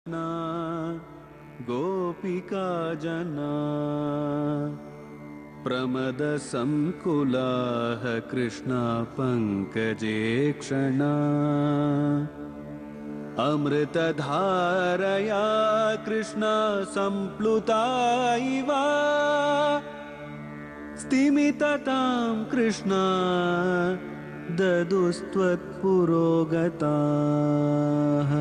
ना गोपिका जना प्रमदसङ्कुलाः कृष्णा पङ्कजे क्षणा अमृतधारया कृष्णा सम्प्लुता इव स्तिमिततां कृष्णा ददुस्त्वत्पुरोगताः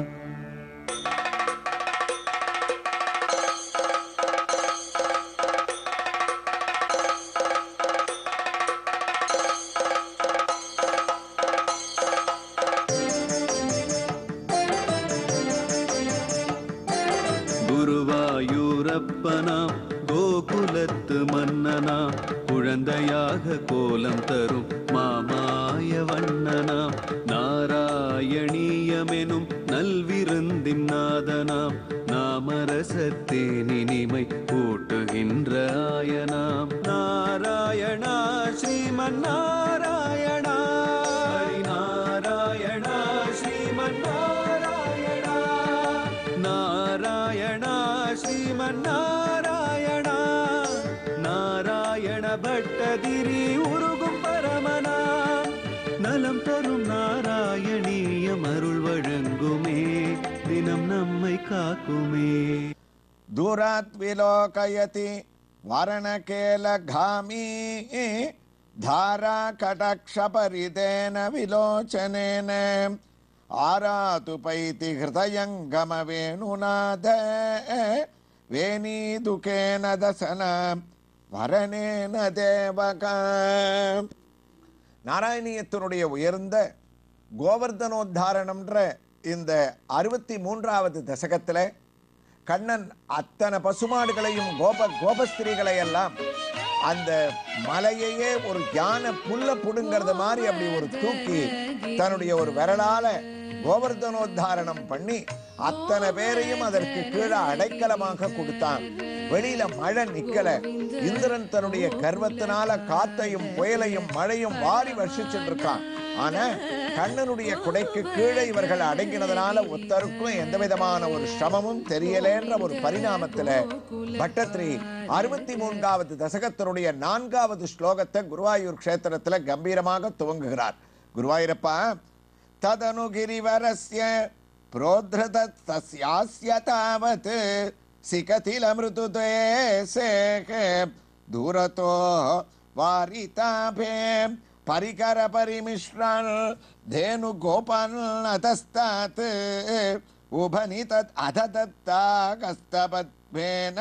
குருவாயூரப்பனாம் கோகுலத்து மன்னனாம் குழந்தையாக கோலம் தரும் மாமாய வண்ணனாம் நாராயணீயமெனும் நல்விருந்தின் நாதனாம் நாமரசத்தேனினிமை கூட்டுகின்ற ஆயனாம் நாராயணா ஸ்ரீமன் நாராயணா ஹரி நாராயணா ஸ்ரீமன் நாராயணா நாராயணா ஸ்ரீமன் நாராயணா நாராயண பட்டதிரி உருகும் பரமனா நலம் தரும் நாராயணீயம் அருள் வழங்குமே தினம் நம்மை காக்குமே दूरात् विलोकयति वरणकेलघामी धाराकटक्षपरितेन विलोचनेन आरातु पैति हृदयङ्गमवेणुनाद वेणीदुकेन दशन वरणेन देवका நாராயணியத்தினுடைய உயர்ந்த கோவர்தனோத்தாரணம்ன்ற இந்த அறுபத்தி மூன்றாவது தசகத்தில் கண்ணன் அத்தனை பசுமாடுகளையும் கோப கோபஸ்திரிகளை எல்லாம் அந்த மலையையே ஒரு யானை புல்ல புடுங்கிறது மாதிரி அப்படி ஒரு தூக்கி தன்னுடைய ஒரு விரலால கோவர்தனோத்தாரணம் பண்ணி அத்தனை பேரையும் அதற்கு கீழே அடைக்கலமாக கொடுத்தான் வெளியில மழை நிக்கல இந்திரன் தன்னுடைய கர்வத்தினால காத்தையும் புயலையும் மழையும் வாரி வருஷிச்சுட்டு இருக்கான் ஆனா கண்ணனுடைய குடைக்கு கீழே இவர்கள் அடங்கினதுனால ஒருத்தருக்கும் எந்த விதமான ஒரு சிரமமும் தெரியலேன்ற ஒரு பரிணாமத்துல பட்டத்ரி அறுபத்தி மூன்றாவது தசகத்தினுடைய நான்காவது ஸ்லோகத்தை குருவாயூர் க்ஷேத்திரத்துல கம்பீரமாக துவங்குகிறார் குருவாயூரப்பா ததனு கிரிவரஸ்ய प्रोद्धृत तस्यास्य तावत् सिकथिलमृतुते सेः दूरतो वारिताभे परिकरपरिमिश्रन् धेनुगोपन्नतस्तात् उभनितत् अध दत्ताकस्तपद्भेन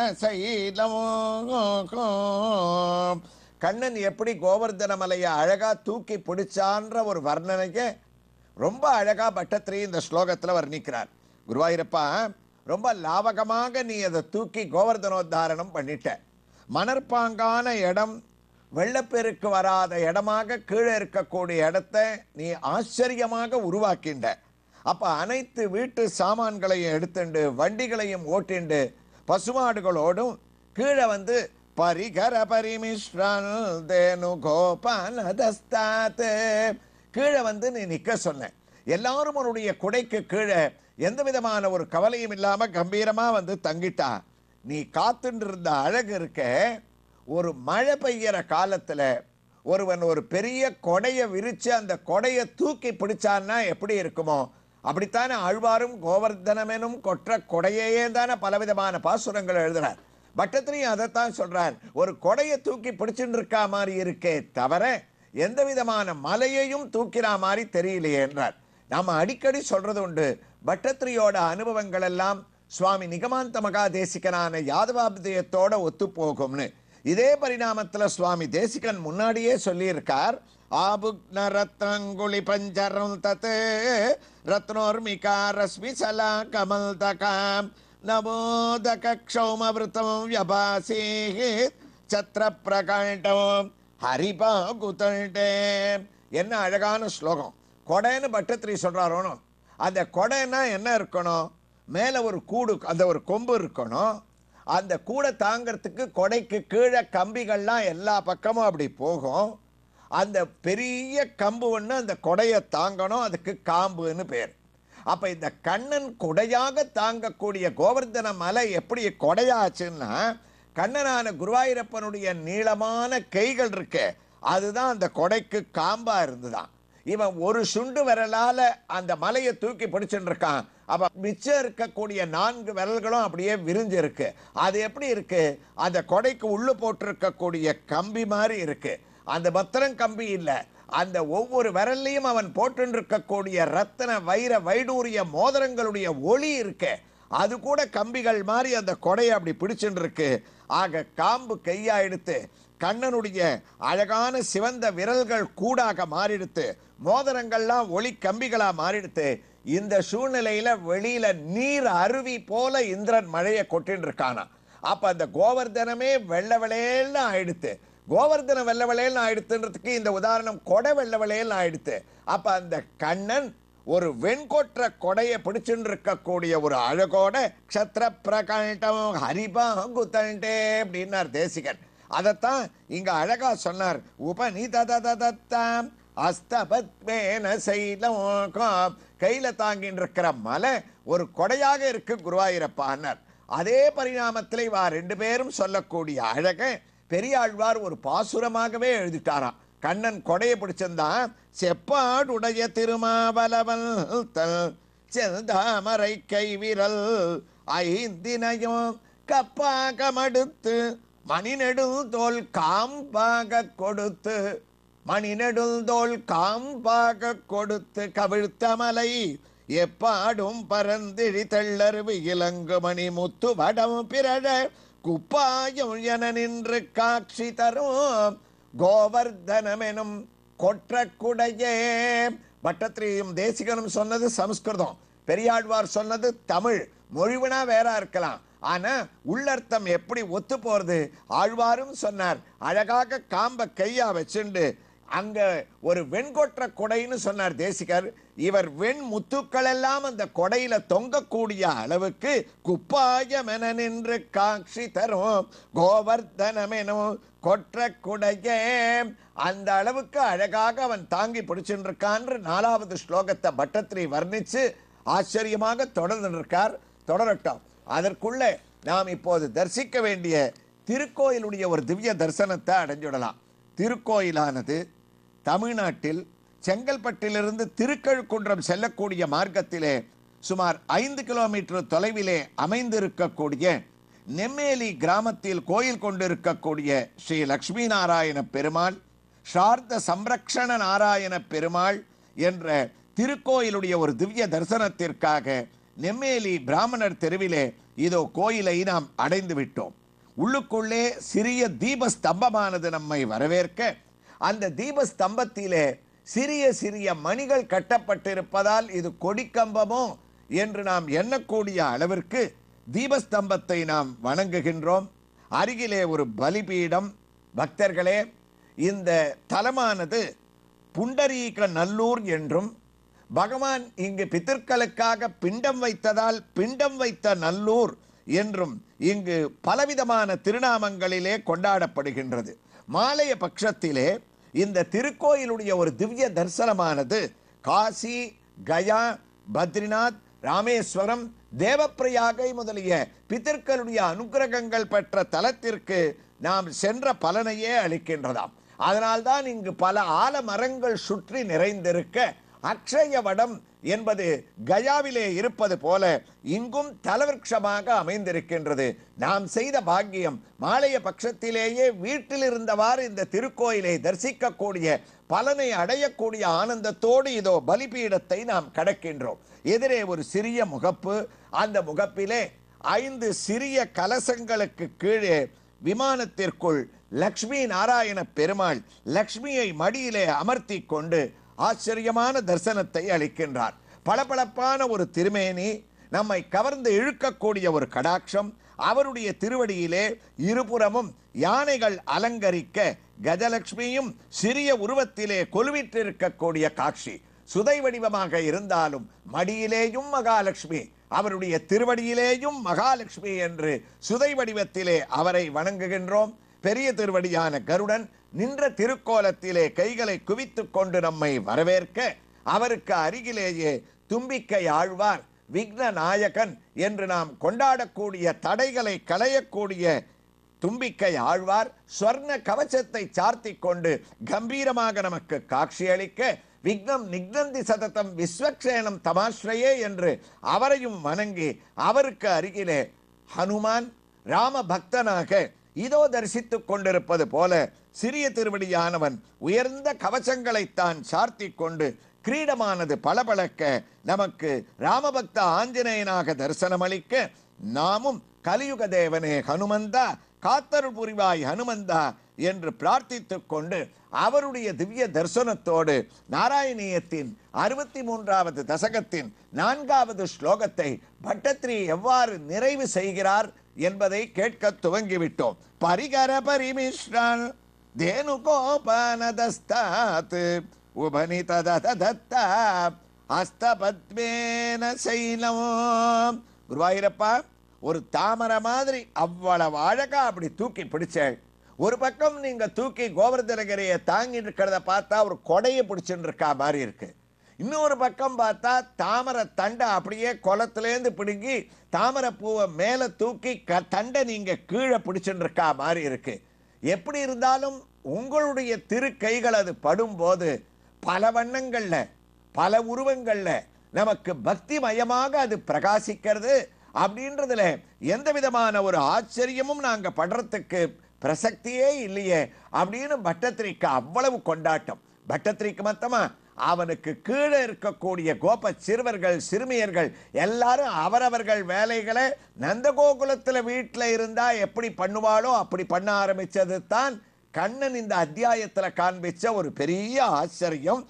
शैलम् கண்ணன் எப்படி கோவர்தன மலையை அழகா தூக்கி பிடிச்சான்ற ஒரு வர்ணனைக்கு ரொம்ப அழகா பட்டத்திரி இந்த ஸ்லோகத்துல வர்ணிக்கிறார் குருவாயூரப்பா ரொம்ப லாவகமாக நீ அதை தூக்கி கோவர்தனோத்தாரணம் பண்ணிட்ட மணற்பாங்கான இடம் வெள்ளப்பெருக்கு வராத இடமாக கீழே இருக்கக்கூடிய இடத்தை நீ ஆச்சரியமாக உருவாக்கின்ற அப்ப அனைத்து வீட்டு சாமான்களையும் எடுத்துண்டு வண்டிகளையும் ஓட்டிண்டு பசுமாடுகளோடும் கீழே வந்து பரிகர பரிமிஸ்ரன் தேனு கோபாலதஸ்தாத் கீழே வந்து நீ நிக்க சொன்ன எல்லாரும் உன்னுடைய குடைக்கு கீழே எந்த விதமான ஒரு கவலையும் இல்லாம கம்பீரமா வந்து தங்கிட்டா நீ காத்துட்டு இருந்த அழகு இருக்க ஒரு மழை பெய்யற காலத்துல ஒருவன் ஒரு பெரிய கொடையை விரிச்சு அந்த கொடையை தூக்கி பிடிச்சான்னா எப்படி இருக்குமோ அப்படித்தானே ஆழ்வாரும் கோவர்தனமெனும் கொற்ற கொடையையே தானே பலவிதமான பாசுரங்கள் எழுதுறார் பட்டத்திலையும் அதைத்தான் சொல்றார் ஒரு கொடையை தூக்கி பிடிச்சுட்டு இருக்கா மாதிரி இருக்கே தவிர எந்த விதமான மலையையும் தூக்கிறா மாதிரி தெரியலையே என்றார் நாம அடிக்கடி சொல்றது உண்டு பட்டத்திரியோட அனுபவங்கள் எல்லாம் சுவாமி நிகமாந்த மகாதேசிகனான யாதவாபிதயத்தோட ஒத்து போகும்னு இதே பரிணாமத்துல சுவாமி தேசிகன் முன்னாடியே சொல்லியிருக்கார் ஆபுக்ன ரத்னங்குளி பஞ்சரம் தத் ரத்னோர்மிகா ரஸ்மி சலா கமல் தகாம் நமோதக க்ஷௌமவிருத்தம் வியபாசி சத்திர பிரகாண்டம் ஹரிபா குதண்டே என்ன அழகான ஸ்லோகம் கொடைன்னு பட்டத்திரி சொல்றாரோனோ அந்த கொடைன்னா என்ன இருக்கணும் மேலே ஒரு கூடு அந்த ஒரு கொம்பு இருக்கணும் அந்த கூடை தாங்கிறதுக்கு கொடைக்கு கீழே கம்பிகள்லாம் எல்லா பக்கமும் அப்படி போகும் அந்த பெரிய கம்பு ஒன்று அந்த கொடையை தாங்கணும் அதுக்கு காம்புன்னு பேர் அப்ப இந்த கண்ணன் கொடையாக தாங்கக்கூடிய கோவர்தன மலை எப்படி கொடையாச்சுன்னா கண்ணனான குருவாயூரப்பனுடைய நீளமான கைகள் இருக்கு அதுதான் அந்த கொடைக்கு காம்பா இருந்துதான் இவன் ஒரு சுண்டு விரலால அந்த மலையை தூக்கி பிடிச்சுட்டு இருக்கான் அப்ப மிச்சம் இருக்கக்கூடிய நான்கு விரல்களும் அப்படியே விரிஞ்சு இருக்கு அது எப்படி இருக்கு அந்த கொடைக்கு உள்ளு போட்டிருக்கக்கூடிய கம்பி மாதிரி இருக்கு அந்த பத்திரம் கம்பி இல்ல அந்த ஒவ்வொரு விரல்லையும் அவன் போட்டு இருக்கக்கூடிய ரத்தன வைர வைடூரிய மோதிரங்களுடைய ஒளி இருக்கு அது கூட கம்பிகள் மாதிரி அந்த கொடையை அப்படி பிடிச்சுட்டு இருக்கு ஆக காம்பு கையா எடுத்து கண்ணனுடைய அழகான சிவந்த விரல்கள் கூடாக மாறிடுத்து மோதிரங்கள்லாம் ஒளி கம்பிகளா மாறிடுத்து இந்த சூழ்நிலையில வெளியில நீர் அருவி போல இந்திரன் மழையை கொட்டின்னு இருக்கானா அப்ப அந்த கோவர்தனமே வெள்ள வெளையல்னு ஆயிடுத்து கோவர்தன வெள்ள வெளையல்னு ஆயிடுத்துன்றதுக்கு இந்த உதாரணம் கொடை வெள்ள வெளையல்னு ஆயிடுத்து அப்ப அந்த கண்ணன் ஒரு வெண்கொற்ற கொடையை பிடிச்சுட்டு இருக்கக்கூடிய ஒரு அழகோட க்ஷத்ர பிரகண்டம் ஹரிபாங்குத்தண்டே அப்படின்னார் தேசிகன் அதைத்தான் இங்க அழகா சொன்னார் உபநிதததத்தாம் அஸ்தபத்மேன சைலம் கையில தாங்கின்னு இருக்கிற மலை ஒரு கொடையாக இருக்கு குருவாயூரப்பான்னார் அதே பரிணாமத்தில் இவா ரெண்டு பேரும் சொல்லக்கூடிய அழக பெரியாழ்வார் ஒரு பாசுரமாகவே எழுதிட்டாராம் கண்ணன் கொடையை பிடிச்சிருந்தான் செப்பாடுடைய திருமாவலவன் தல் செந்தாமரை கைவிரல் ஐந்தினையும் கப்பாக மடுத்து மணிநெடுல் தோல் காம்பாக கொடுத்து மணிநெடுல் தோல் காம்பாக கொடுத்து கவிழ்த்த மலை எப்பாடும் பரந்திழி தெள்ளருவி இலங்கு மணி முத்து வடம் பிறழ குப்பாயம் என நின்று காட்சி தரும் கோவர்தனமெனும் கொற்றக்குடையே பட்டத்திரியும் தேசிகனும் சொன்னது சமஸ்கிருதம் பெரியாழ்வார் சொன்னது தமிழ் மொழிவுனா வேற இருக்கலாம் ஆனா உள்ளர்த்தம் எப்படி ஒத்து போறது ஆழ்வாரும் சொன்னார் அழகாக காம்ப கையா வச்சுண்டு அங்க ஒரு வெண்கொற்ற கொடைன்னு சொன்னார் தேசிகர் இவர் வெண் முத்துக்கள் எல்லாம் அந்த கொடையில தொங்கக்கூடிய அளவுக்கு குப்பாயமென நின்று காட்சி தரும் கோவர்தனமெனும் கொற்ற குடையே அந்த அளவுக்கு அழகாக அவன் தாங்கி பிடிச்சுட்டு இருக்கான்னு நாலாவது ஸ்லோகத்தை பட்டத்திரி வர்ணிச்சு ஆச்சரியமாக தொடர்ந்து இருக்கார் தொடரட்டும் அதற்குள்ள நாம் இப்போது தரிசிக்க வேண்டிய திருக்கோயிலுடைய ஒரு திவ்ய தரிசனத்தை அடைஞ்சுடலாம் திருக்கோயிலானது தமிழ்நாட்டில் செங்கல்பட்டிலிருந்து திருக்கழுக்குன்றம் செல்லக்கூடிய மார்க்கத்திலே சுமார் ஐந்து கிலோமீட்டர் தொலைவிலே அமைந்திருக்கக்கூடிய நெம்மேலி கிராமத்தில் கோயில் கொண்டிருக்கக்கூடிய ஸ்ரீ லக்ஷ்மி நாராயண பெருமாள் சார்த சம்ரக்ஷண நாராயண பெருமாள் என்ற திருக்கோயிலுடைய ஒரு திவ்ய தரிசனத்திற்காக நெம்மேலி பிராமணர் தெருவிலே இதோ கோயிலை நாம் அடைந்து விட்டோம் உள்ளுக்குள்ளே சிறிய தீப ஸ்தம்பமானது நம்மை வரவேற்க அந்த தீப ஸ்தம்பத்திலே சிறிய சிறிய மணிகள் கட்டப்பட்டிருப்பதால் இது கொடிக்கம்பமோ என்று நாம் எண்ணக்கூடிய அளவிற்கு தீபஸ்தம்பத்தை நாம் வணங்குகின்றோம் அருகிலே ஒரு பலிபீடம் பக்தர்களே இந்த தலமானது புண்டரீக நல்லூர் என்றும் பகவான் இங்கு பித்தர்களுக்காக பிண்டம் வைத்ததால் பிண்டம் வைத்த நல்லூர் என்றும் இங்கு பலவிதமான திருநாமங்களிலே கொண்டாடப்படுகின்றது மாலைய பட்சத்திலே இந்த திருக்கோயிலுடைய ஒரு திவ்ய தரிசனமானது காசி கயா பத்ரிநாத் ராமேஸ்வரம் தேவப்பிரயாகை முதலிய பித்தர்களுடைய அனுக்கிரகங்கள் பெற்ற தலத்திற்கு நாம் சென்ற பலனையே அளிக்கின்றதாம் அதனால்தான் இங்கு பல ஆலமரங்கள் சுற்றி நிறைந்திருக்க அக்ஷய வடம் என்பது கயாவிலே இருப்பது போல இங்கும் தலவிருட்சமாக அமைந்திருக்கின்றது நாம் செய்த பாக்கியம் மாலைய பட்சத்திலேயே வீட்டில் இருந்தவாறு இந்த திருக்கோயிலை தரிசிக்கக்கூடிய பலனை அடையக்கூடிய ஆனந்தத்தோடு இதோ பலிபீடத்தை நாம் கடக்கின்றோம் எதிரே ஒரு சிறிய முகப்பு அந்த முகப்பிலே ஐந்து சிறிய கலசங்களுக்கு கீழே விமானத்திற்குள் லக்ஷ்மி நாராயண பெருமாள் லக்ஷ்மியை மடியிலே அமர்த்தி கொண்டு ஆச்சரியமான தரிசனத்தை அளிக்கின்றார் பளபளப்பான ஒரு திருமேனி நம்மை கவர்ந்து இழுக்கக்கூடிய ஒரு கடாட்சம் அவருடைய திருவடியிலே இருபுறமும் யானைகள் அலங்கரிக்க கஜலட்சுமியும் சிறிய உருவத்திலே கொலுவிட்டிருக்கக்கூடிய காட்சி சுதை வடிவமாக இருந்தாலும் மடியிலேயும் மகாலட்சுமி அவருடைய திருவடியிலேயும் மகாலட்சுமி என்று சுதை வடிவத்திலே அவரை வணங்குகின்றோம் பெரிய திருவடியான கருடன் நின்ற திருக்கோலத்திலே கைகளை குவித்துக் கொண்டு நம்மை வரவேற்க அவருக்கு அருகிலேயே தும்பிக்கை ஆழ்வார் விக்ன நாயகன் என்று நாம் கொண்டாடக்கூடிய தடைகளை களையக்கூடிய தும்பிக்கை ஆழ்வார் ஸ்வர்ண கவசத்தை சார்த்தி கொண்டு கம்பீரமாக நமக்கு காட்சியளிக்க விக்னம் நிக்னந்தி சததம் விஸ்வக்ஷேனம் தமாஸ்ரயே என்று அவரையும் வணங்கி அவருக்கு அருகிலே ஹனுமான் ராம பக்தனாக இதோ தரிசித்துக் கொண்டிருப்பது போல சிறிய திருவடியானவன் உயர்ந்த கவசங்களை தான் சார்த்தி கொண்டு கிரீடமானது பளபளக்க நமக்கு ராமபக்த ஆஞ்சநேயனாக தரிசனமளிக்க நாமும் கலியுக தேவனே ஹனுமந்தா காத்தருள் புரிவாய் ஹனுமந்தா என்று பிரார்த்தித்துக் கொண்டு அவருடைய திவ்ய தரிசனத்தோடு நாராயணியத்தின் அறுபத்தி மூன்றாவது தசகத்தின் நான்காவது ஸ்லோகத்தை பட்டத்ரி எவ்வாறு நிறைவு செய்கிறார் என்பதை கேட்க துவங்கிவிட்டோம் பரிகர பரிமிஷ்ரான் தேனு கோபனதஸ்தாத் உபனிதததத்தா ஹஸ்தபத்மேன சைலம் குருவாயிரப்பா ஒரு தாமரை மாதிரி அவ்வளவு அழகா அப்படி தூக்கி பிடிச்சேள் ஒரு பக்கம் நீங்க தூக்கி கோவர்தனகிரியை தாங்கிட்டு இருக்கிறத பார்த்தா ஒரு கொடையை பிடிச்சுட்டு இருக்கா மாதிரி இருக்கு இன்னொரு பக்கம் பார்த்தா தாமரை தண்டை அப்படியே குளத்துலேருந்து பிடுங்கி தாமரை பூவை மேலே தூக்கி க தண்டை நீங்க கீழே பிடிச்சுட்டு இருக்கா மாதிரி இருக்கு எப்படி இருந்தாலும் உங்களுடைய திரு கைகள் அது படும்போது பல வண்ணங்கள்ல பல உருவங்கள்ல நமக்கு பக்தி மயமாக அது பிரகாசிக்கிறது அப்படின்றதுல எந்த விதமான ஒரு ஆச்சரியமும் நாங்க படுறதுக்கு பிரசக்தியே இல்லையே அப்படின்னு பட்டத்திரிக்கு அவ்வளவு கொண்டாட்டம் பட்டத்திரிக்கு மொத்தமா அவனுக்கு கீழே இருக்கக்கூடிய கோப சிறுவர்கள் சிறுமியர்கள் எல்லாரும் அவரவர்கள் வேலைகளை நந்தகோகுலத்துல வீட்டில் இருந்தா எப்படி பண்ணுவாளோ அப்படி பண்ண ஆரம்பிச்சது தான் கண்ணன் இந்த அத்தியாயத்துல காண்பிச்ச ஒரு பெரிய ஆச்சரியம்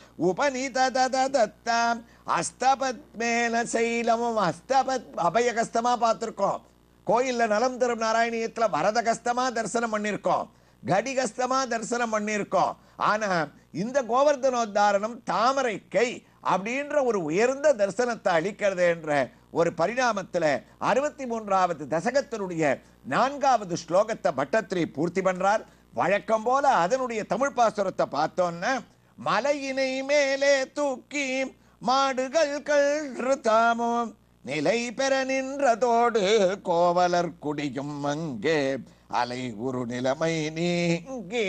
உபநீதததத்தாம் அஸ்தபத்மேன சைலமும் அஸ்தபத் அபயகஸ்தமா பார்த்திருக்கோம் கோயில்ல நலம் தரும் நாராயணியத்துல வரதகஸ்தமா தரிசனம் பண்ணியிருக்கோம் கடிகஸ்தமா தரிசனம் பண்ணியிருக்கோம் ஆனா இந்த கோவர்தனோத்தாரணம் தாமரை கை அப்படின்ற ஒரு உயர்ந்த தரிசனத்தை அளிக்கிறது என்ற ஒரு பரிணாமத்துல அறுபத்தி மூன்றாவது தசகத்தினுடைய நான்காவது ஸ்லோகத்தை பட்டத்திரி பூர்த்தி பண்றார் வழக்கம் போல அதனுடைய தமிழ் பாசுரத்தை பார்த்தோன்னா மலையினை மேலே தூக்கி மாடுகள் கன்று தாமும் நிலை பெற நின்றதோடு கோவலர் குடியும் அங்கே அலை உரு நிலைமை நீங்கி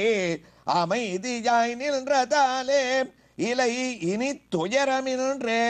அமைதியாய் நின்றதாலே இலை இனி துயரமின்றே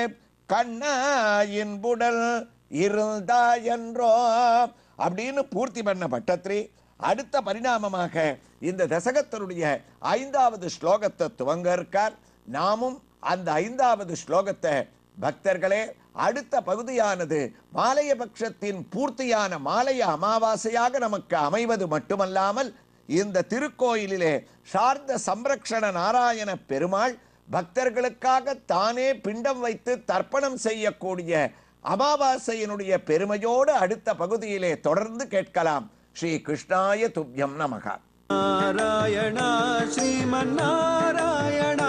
கண்ணாயின் புடல் இருந்தா என்றோ அப்படின்னு பூர்த்தி பண்ண பட்டத்ரி அடுத்த பரிணாமமாக இந்த தசகத்தினுடைய ஐந்தாவது ஸ்லோகத்தை துவங்க இருக்கார் நாமும் அந்த ஐந்தாவது ஸ்லோகத்தை பக்தர்களே அடுத்த பகுதியானது மாலைய பட்சத்தின் பூர்த்தியான மாலைய அமாவாசையாக நமக்கு அமைவது மட்டுமல்லாமல் இந்த திருக்கோயிலிலே சார்ந்த சம்ரக்ஷண நாராயண பெருமாள் பக்தர்களுக்காக தானே பிண்டம் வைத்து தர்ப்பணம் செய்யக்கூடிய அமாவாசையினுடைய பெருமையோடு அடுத்த பகுதியிலே தொடர்ந்து கேட்கலாம் ஸ்ரீ கிருஷ்ணாய துப்யம் நமகா நாராயணா ஸ்ரீமன்னாராயண